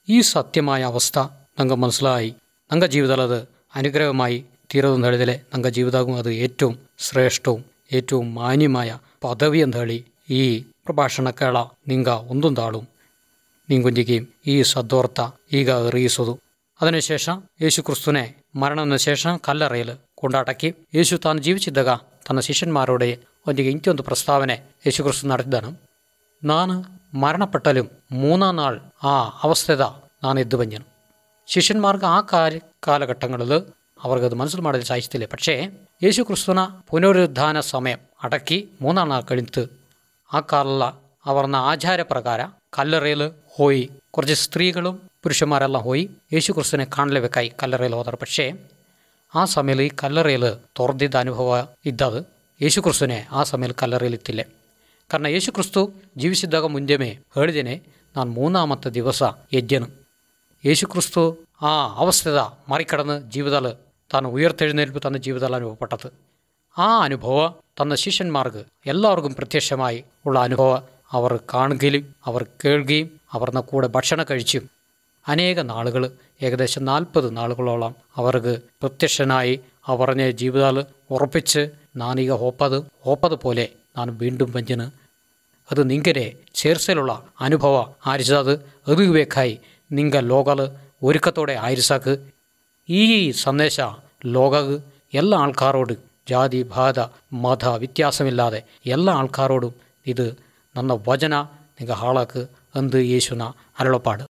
ಈ ಸತ್ಯಮಾಯ ಅವಸ್ಥಾ ನಂಗೆ മനസ്സിലായി ನಂಗೆ ಜೀವದಲ್ಲಿ ಅದು അനുഗ്രഹമായി തീരുമെന്ന് ಹೇಳಿದರೆ ನಂಗೆ ಜೀವದಾಗೂ ಅದು ഏറ്റവും ശ്രേഷ്ഠവും ഏറ്റവും മാന്യമായ പദവി എന്ന് ಹೇಳಿ ಈ ಪ್ರಭಾಷಣ ಕೇಳ ನಿಂಗ ಒಂದೊಂದು ತಾളും നീങ്കുഞ്ചിക്കുകയും ഈ സദ്വാർത്ത ಈಗ അറിയിച്ചതു അതിനുശേഷം യേശു ക്രിസ്തുവിനെ മരണത്തിന് ശേഷം കല്ലറയിൽ കൊണ്ടാട്ടക്കി യേശു താൻ ജീവിച്ചിದ್ದಾಗ ತನ್ನ ಶಿಷ್ಯന്മാരോട് ಒಂದಿಗೆ ಇಂತಿಯೊಂದು ಪ್ರಸ್ತಾವನೆ യേശു ಕ್ರಿಸ್തു ನಡೆದಿದ್ದಾನು ನಾನು മരണപ്പെട്ടാലും മൂന്നാം നാൾ ആ അവസ്ഥത ನಾನು ಎದ್ದು ಬಂದನು ಶಿಷ್ಯന്മാർക്ക് ಆ ಕಾರ್ಯ കാലഘട്ടങ്ങളിൽ അവർക്കത് മനസ്സിൽ ಮಾಡಲು സാധിച്ചില്ല പക്ഷേ യേശു ക്രിസ്തുവിನ പുനരുദ്ധാന സമയം അടക്കി മൂന്നാം നാൾ കഴിഞ്ഞിട്ട് ആ കാലുള്ള അവരുടെ ആചാരപ്രകാര കല്ലറയിൽ ಹೋയി കുറച്ച് സ്ത്രീകളും പുരുഷന്മാരെല്ലാം ಹೋയി യേശു ക്രിസ്തുവിനെ കാണലേಬೇಕಾയി കല്ലറയിൽ ಹೋದರು പക്ഷേ ಆ ಸಮಯದಲ್ಲಿ ಈ ಕಲ್ಲರೆಯಲ್ಲಿ ತೊರೆದಿದ್ದ ಅನುಭವ ಇದ್ದದು ಯೇಸು ಕ್ರಿಸ್ತುನೇ ಆ ಸಮಯದಲ್ಲಿ ಕಲ್ಲರೆಯಲ್ಲಿ ಇತ್ತಿಲ್ಲ ಕಾರಣ ಯೇಸು ಕ್ರಿಸ್ತು ಜೀವಿಸಿದ್ದಾಗ ಮುಂಜಾನೆ ಹೇಳಿದ್ದೇನೆ ನಾನು ಮೂന്നാമത്തെ ದಿವಸ ಎಜ್ಜನು യേശു ക്രിസ്തു ആ അവസ്ഥത മറികടന്ന് ജീവിതത്തിൽ താൻ ഉയർത്തെഴുന്നേൽപ്പ് തന്ന ജീവിതത്തിൽ അനുഭവപ്പെട്ടത് ആ അനുഭവം തന്ന ശിഷ്യന്മാർക്ക് എല്ലാവർക്കും പ്രത്യക്ഷമായി ഉള്ള അനുഭവം അവർ കാണുകയും അവർ കേൾക്കുകയും അവരുടെ കൂടെ ഭക്ഷണം കഴിച്ചും അനേക നാളുകൾ ഏകദേശം നാൽപ്പത് നാളുകളോളം അവർക്ക് പ്രത്യക്ഷനായി അവരുടെ ജീവിതാൽ ഉറപ്പിച്ച് നാനീക ഹോപ്പത് ഹോപ്പത് പോലെ ഞാൻ വീണ്ടും വഞ്ചന് ಅದು ನಿಂಗರೆ ಸೇರ್ಸലുള്ള ಅನುಭವ ಆರಿಸದು ಅದು ಬೇಕಾയി ನಿಂಗ ಲೋಗಲ್ ഒരുക്കത്തോടെ ആയിരിസാക്ക് ഈ സന്ദേശ ലോക എല്ലാ ആൾക്കാരോട് ജാതി ഭാത മത വ്യത്യാസമില്ലാതെ എല്ലാ ആൾക്കാരോടും ഇത് ನನ್ನ ವಚನ ನಿಂಗ ಹಾಳಾಕು ಅಂದು ಯೇಸುನ ಅರಳಪಾಡು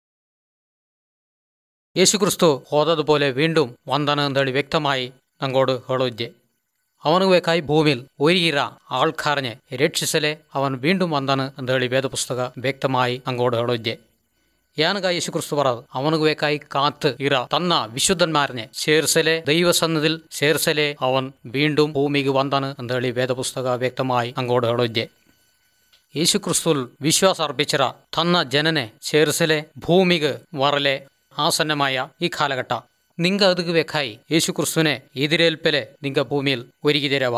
യേശുക്രിസ്തു ಹೋದതുപോലെ വീണ്ടും വന്ദന എന്തേಳಿ വ്യക്തമായി ഞങ്ങളോട് ಹೇಳೋದ್ದೆ ಅವನು ಬೇಕಾയി ಭೂಮಿಲ್ ഒരുകിற ആൾക്കാരനെ രക്ഷിസലെ അവൻ വീണ്ടും വന്ദന എന്തേಳಿ വേദപുസ്തക വ്യക്തമായി ഞങ്ങളോട് ಹೇಳೋದ್ದೆ ಯಾನಗ ಯೇಸು ಕ್ರಿಸ್ತು ಬರೋದು ಅವನಿಗೆ ಬೇಕಾയി ಕಾത്ത് ಇರ ತನ್ನ ವಿಶುದ್ಧನ್മാരനെ ಸೇರ್ಸಲೆ ದೈವಸನ್ನದಿಲ್ ಸೇರ್ಸಲೆ ಅವನ್ വീണ്ടും ഭൂമിക്ക് വന്ദന എന്തേಳಿ വേദപുസ്തക വ്യക്തമായി അങ്ങോട്ട് ಹೇಳೋದ್ದೆ യേശു ക്രിസ്തുൽ വിശ്വാസം അർപ്പിച്ചിറ തന്ന ജനനെ ചേർസലെ ഭൂമിക്ക് വറലെ ആസന്നമായ ഈ കാലഘട്ട നിങ്ക അതുക്ക് വെക്കായി യേശു ക്രിസ്തുവിനെ എതിരേൽപ്പലെ നിങ്ക ഭൂമിയിൽ ഒരുക്കി തരവ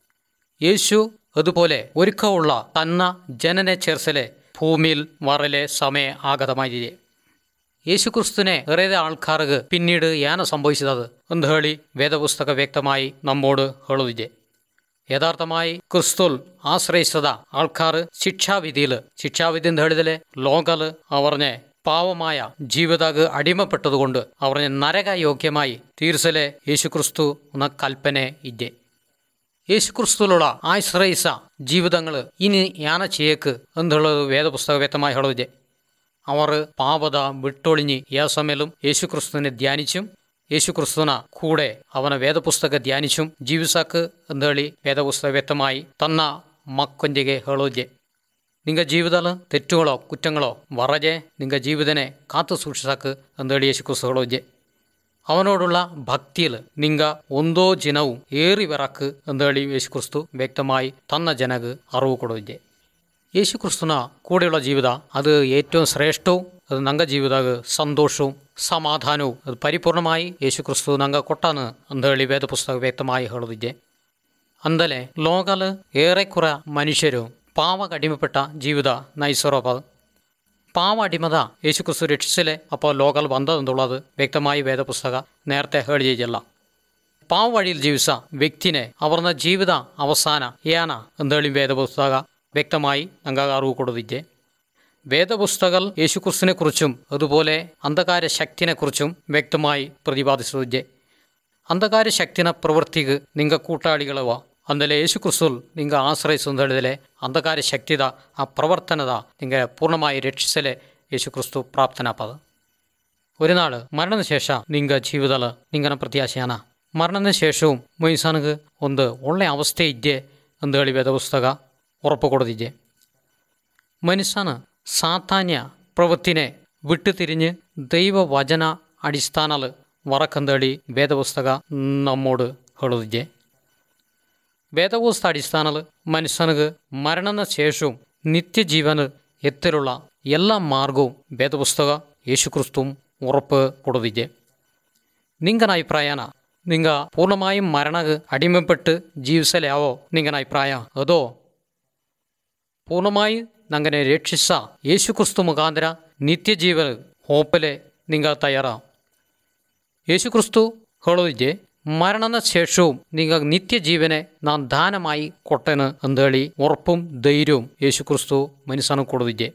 യേശു അതുപോലെ ഒരുക്കമുള്ള തന്ന ജനനെ ചേർസലെ ഭൂമിയിൽ വറലെ സമയ ആഗതമായി യേശു ക്രിസ്തുവിനെ ഏറെ ആൾക്കാർക്ക് പിന്നീട് യാന സംഭവിച്ചത് എന്ന് ಹೇಳಿ വേദപുസ്തക വ്യക്തമായി നമ്മോട് ಹೇಳುವುದಿದೆ യഥാർത്ഥമായി ക്രിസ്തുൽ ആശ്രയിച്ചത ആൾക്കാർ ശിക്ഷാവിധിയിൽ ശിക്ഷാവിധി എന്ന് ಹೇಳಿದರೆ ലോകല് അവറിനെ പാവമായ ജീവിതക്ക് അടിമപ്പെട്ടതുകൊണ്ട് അവറിനെ നരകയോഗ്യമായി തീർസലെ യേശുക്രിസ്തു എന്ന കൽപ്പനെ ഇದ್ದೆ യേശുക്രിസ്തുലുള്ള ആശ്രയിച്ച ജീവിതങ്ങൾ ഇനി യാന ചെയ്യേക്ക് എന്നുള്ളത് വേദപുസ്തക വ്യക്തമായി ಹೇಳುವುದೆ അവർ പാപത വിട്ടൊളിഞ്ഞ് യാസമേലും യേശുക്രിസ്തുവിനെ ധ്യാനിച്ചും യേശുക്രിസ്തുവിന കൂടെ അവನ വേദപುಸ್ತಕ ಧ್ಯಾನಿಸುം ಜೀವಿಸಕ್ಕೆ ಅಂದೇಳಿ വേദപുസ്തക വ്യക്തമായി തന്ന മക്കൊഞ്ചിಗೆ ಹೇಳೋದೆ നിങ്ക ജീവിതത്തിൽ തെറ്റുകളോ കുറ്റങ്ങളോ വറജെ നിങ്ക ജീവിതനെ കാത്തു സൂക്ഷിസാക്ക് ಅಂದೇಳಿ യേശുക്രിസ്തു ಹೇಳೋದೆ ಅವನೋಡುള്ള ಭಕ್ತಿയിൽ ನಿಂಗ ಒಂದೋ ಜಿನವು ಏರಿ ಬರಕ್ಕೆ ಅಂದೇಳಿ യേശുക്രിസ്തു വ്യക്തമായി തന്ന ജനക്ക് അറിവ് കൊടുവിದ್ದೆ യേശുക്രിസ്തുന കൂടെയുള്ള ജീവിത അത് ഏറ്റവും ശ്രേഷ്ഠവും അത് നങ്ക ജീവിതക്ക് സന്തോഷവും സമാധാനവും അത് പരിപൂർണമായി യേശുക്രിസ്തു നങ്ക കൊട്ടാന്ന് ಅಂದೇಳಿ വേദപുസ്തക വ്യക്തമായി ಹೇಳುದಿದ್ದೆ ಅಂದಲೆ ಲೋಕಲ್ ಏರೆಕುರ ಮನುಷ್ಯರು ಪಾವ ಅಡಿಮೆപ്പെട്ട ಜೀವಿತ ನೈಸರೋಪ പാവ അടിമത യേശുക്രിസ്തു രക്ഷിച്ചിലെ അപ്പോൾ ലോകൽ വന്നതെന്നുള്ളത് വ്യക്തമായി വേദപുസ്തക നേരത്തെ ಹೇಳಿದೆಯಲ್ಲ പാവ വഴിയിൽ ജീവിച്ച വ്യക്തിനെ അവരുടെ ജീവിത അവസാന ഏന എന്തേಳಿ വേദപുസ്തക വ്യക്തമായി ഞങ്ങൾക്ക് അറിവ് കൊടുത്തിದ್ದೆ വേദപുസ്തകൾ യേശുക്രിസ്തുവിനെക്കുറിച്ചും അതുപോലെ അന്ധകാര ശക്തിനെക്കുറിച്ചും വ്യക്തമായി പ്രതിപാദിച്ചതിದ್ದೆ ಅಂಧಕಾರ ಶಕ್ತಿನ ಪ್ರವೃತ್ತಿಗೆ ನಿಂಗ ಕೂಟಾಳಿಗಳವ ಅಂದಲೆ ಯೇಸು ಕ್ರಿಸ್ತುಲ್ ನಿಂಗ ಆಶ್ರಯಿಸು ಅಂತ ಹೇಳಿದರೆ ಅಂಧಕಾರ ಶಕ್ತಿದ ಆ ಪ್ರವರ್ತನದ ನಿಂಗೆ ಪೂರ್ಣമായി രക്ഷിಸಲೆ യേശു ക്രിസ്തു പ്രാപ്തനാപ്പത് ഒരു നാൾ മരണശേഷം നിങ്ക ജീവിതത്തിൽ നിങ്ങനെ പ്രത്യാശയാണ് മരണശേഷവും മനുഷ്യനക്ക് ಒಂದು ಒಳ್ಳೆಯ ಅವಸ್ಥೆ ಇದ್ದೆ ಅಂತ ಹೇಳಿ ವೇದಪುಸ್ತಕ ഉറപ്പ് കൊടുത്തിದ್ದೆ മനുഷ്യന് സാധാന്യ പ്രവൃത്തിനെ വിട്ടുതിരിഞ്ഞ് ദൈവവചന അടിസ്ഥാനൽ വറക്കന്തേಳಿ വേദപുസ്തക നമ്മോട് ಹೇಳುದಿದ್ದೆ വേദപുസ്തക അടിസ്ഥാനൽ മനുഷ്യനക്ക് മരണന ശേഷവും നിത്യജീവന എത്തിലുള്ള എല്ലാ മാർഗവും വേദപുസ്തക യേശുക്രിസ്തുവും ഉറപ്പ് കൊടുത്തിದ್ದೆ നിങ്കന അഭിപ്രായന നിങ്ക പൂർണ്ണമായും മരണക്ക് അടിമപ്പെട്ട് ജീവിസലാവോ നിങ്കന അഭിപ്രായ അതോ പൂർണ്ണമായി നങ്ങനെ രക്ഷിച്ച യേശുക്രിസ്തു മുഖാന്തര നിത്യജീവൻ ಹೋಪಲೆ ನಿಂಗ ತಯಾರ യേശുക്രിസ്തു ಹೇಳೋದಿದ್ದೆ മരണന ശേഷവും നിങ്ങൾ നിത്യജീവനെ നാം ദാനമായി കൊട്ടന് എന്തേಳಿ ഉറപ്പും ധൈര്യവും യേശുക്രിസ്തു ಮನುಷ್ಯನು ಕೊಡೋದಿದ್ದೆ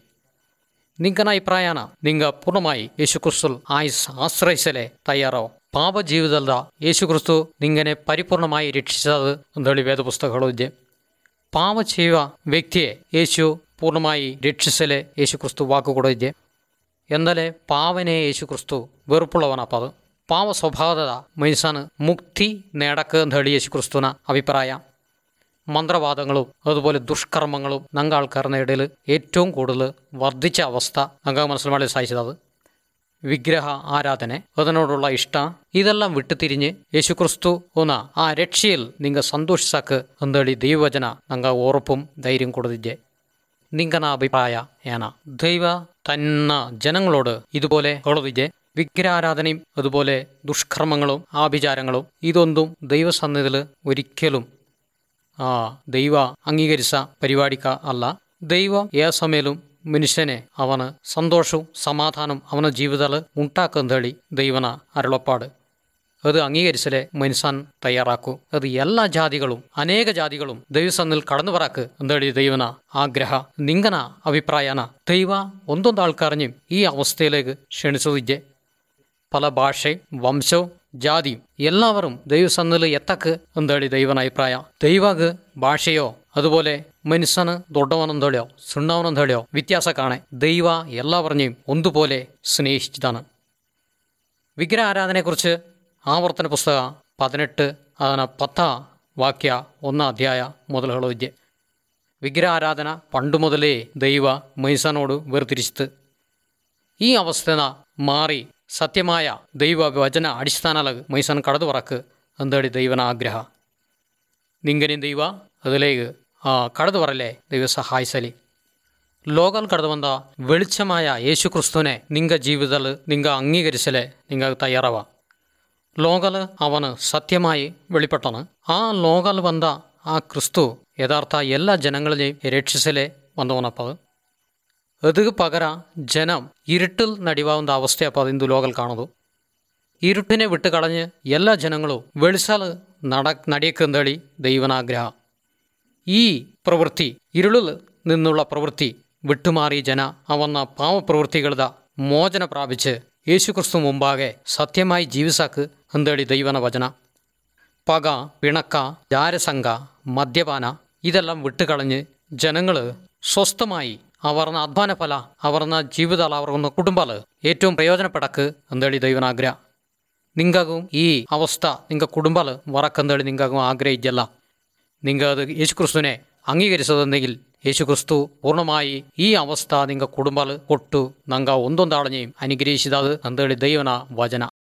ನಿಂಗನ ಅಭಿಪ್ರಾಯನ ನಿಂಗ ಪೂರ್ಣമായി യേശുക്രിസ്തു ആയുസ് ആശ്രയിച്ചലെ തയ്യാറോ പാപജീവിതದ യേശുക്രിസ്തു നിങ്ങനെ പരിപൂർണമായി രക്ഷിച്ചത് എന്തേಳಿ വേദപുസ്തകം ಹೇಳೋದಿದ್ದೆ ಪಾಪ ചെയ്യുವ വ്യക്തിയെ യേശു പൂർണ്ണമായി രക്ഷിച്ചലെ യേശുക്രിസ്തു വാക്ക് കൊടുത്തിದ್ದೆ ಎಂದಲೇ ಪಾವನೇ യേശുക്രിസ്തു വെറുപ്പുള്ളവനപ്പം അത് പാവ സ്വഭാവത മനുഷ്യന് മുക്തി നേടക്ക് എന്ന് ಹೇಳಿ യേശുക്രിസ്തുവിന അഭിപ്രായ മന്ത്രവാദങ്ങളും അതുപോലെ ദുഷ്കർമ്മങ്ങളും ഞങ്ങൾ ആൾക്കാരുടെ ഇടയിൽ ഏറ്റവും കൂടുതൽ വർദ്ധിച്ച അവസ്ഥ ഞങ്ങൾക്ക് മനസ്സിലാക്കാൻ സാധിച്ചത് വിഗ്രഹ ആരാധന അതിനോടുള്ള ഇഷ്ട ഇതെല്ലാം വിട്ടുതിരിഞ്ഞ് യേശുക്രിസ്തു ഒന്ന ആ രക്ഷയിൽ നിങ്ങൾ സന്തോഷിസാക്ക് എന്തേಳಿ ദൈവവചന ഞങ്ങൾ ഉറപ്പും ധൈര്യം കൊടുത്തിದ್ದೆ നിങ്കന അഭിപ്രായ ഏന ദൈവ തന്ന ജനങ്ങളോട് ഇതുപോലെ ಹೇಳೋದಿದೆ വിഗ്രഹാരാധനയും അതുപോലെ ദുഷ്കർമ്മങ്ങളും ആഭിചാരങ്ങളും ഇതൊന്നും ദൈവസന്നിധിയിൽ ഒരിക്കലും ആ ദൈവ അംഗീകരിച്ച പരിപാടിക്ക അല്ല ദൈവം ഏ സമയലും മനുഷ്യനെ ಅವನ സന്തോഷവും സമാധാനം ಅವನ ജീവിതത്തിൽ ഉണ്ടാക്കുന്നതಳಿ ദൈവന അരുളപ്പാട് അത് അംഗീകരിച്ചലെ മനുഷ്യൻ തയ്യാറാക്കൂ അത് എല്ലാ ജാതികളും അനേക ജാതികളും ദൈവസന്നിൽ കടന്നു പറക്ക് എന്തേಳಿ ദൈവന ആഗ്രഹ നിങ്കന അഭിപ്രായന ദൈവ ഒന്നൊന്ന് ആൾക്കാരഞ്ഞും ഈ അവസ്ഥയിലേക്ക് ക്ഷണിച്ചതിജ്ജെ പല ഭാഷയും വംശവും ജാതിയും എല്ലാവരും ദൈവസന്നിൽ എത്തക്ക് എന്തേಳಿ ദൈവന അഭിപ്രായ ദൈവക്ക് ഭാഷയോ അതുപോലെ മനുഷ്യന് ദൊഡവനെന്തേളിയോ സുണ്ണവനെന്തേളിയോ വ്യത്യാസ കാണെ ദൈവ എല്ലാവരെയും ഒന്നുപോലെ സ്നേഹിച്ചതാണ് വിഗ്രഹാരാധനയെക്കുറിച്ച് ആവർത്തന പുസ്തക പതിനെട്ട് അതിന് പത്ത വാക്യ ഒന്നാം അധ്യായ മുതൽ ಹೇಳೋದಿದ್ದೆ വിഗ്രഹാരാധന പണ്ടു മുതലേ ദൈവ മനുഷ്യനോട് വേർതിരിച്ചത് ഈ അവസ്ഥന മാറി സത്യമായ ദൈവ വചന അടിസ്ഥാനല മനുഷ്യൻ കടന്നു പറക്ക് എന്തേടി ദൈവന ആഗ്രഹ നിങ്കനെയും ദൈവ അതിലേക്ക് ആ കടന്നു പറല്ലേ ദൈവ സഹായിച്ചലി ലോകം കടന്നു വന്ന വെളിച്ചമായ യേശുക്രിസ്തുവിനെ നിങ്ക ജീവിതത്തിൽ നിങ്ക അംഗീകരിച്ചലെ നിങ്ങൾ തയ്യാറാവാം ലോകൽ അവന് സത്യമായി വെളിപ്പെട്ടണ് ആ ലോകൽ വന്ന ആ ക്രിസ്തു യഥാർത്ഥ എല്ലാ ജനങ്ങളെയും രക്ഷിച്ചലെ വന്നവനപ്പത് അത് പകര ജനം ഇരുട്ടിൽ നടിവാവുന്ന അവസ്ഥയപ്പോൾ അത് ഇന്ദു ലോകൽ കാണുന്നു ഇരുട്ടിനെ വിട്ട് കളഞ്ഞ് എല്ലാ ജനങ്ങളും വെളിച്ചാൽ നട നടിയക്കെന്തളി ദൈവനാഗ്രഹ ഈ പ്രവൃത്തി ഇരുളിൽ നിന്നുള്ള പ്രവൃത്തി വിട്ടുമാറി ജന അവന്ന പാവപ്രവൃത്തികളുടെ മോചന പ്രാപിച്ച് യേശുക്രിസ്തു മുമ്പാകെ സത്യമായി ജീവിസാക്ക് എന്തേടി ദൈവന വചന പക പിണക്ക ജാരസംഘ മദ്യപാന ഇതെല്ലാം വിട്ടുകളഞ്ഞ് ജനങ്ങൾ സ്വസ്ഥമായി അവർന്ന അധ്വാന ഫല അവർന്ന ജീവിതം അവർന്ന കുടുംബാൽ ഏറ്റവും പ്രയോജനപ്പെടക്ക് എന്തേಳಿ ദൈവനാഗ്രഹ നിങ്ങൾക്കും ഈ അവസ്ഥ നിങ്ങ കുടുംബാൽ വറക്കെന്തേಳಿ നിങ്ങൾക്കും ആഗ്രഹിച്ചല്ല നിങ്ങൾ അത് യേശുക്രിസ്തുവിനെ അംഗീകരിച്ചതെന്നെങ്കിൽ യേശുക്രിസ്തു പൂർണ്ണമായി ഈ അവസ്ഥ നിങ്ങൾ കുടുംബാൽ കൊട്ടു നങ്ക ഒന്നൊന്നാളഞ്ഞെയും അനുഗ്രഹിച്ചത് എന്തേಳಿ ദൈവന വചന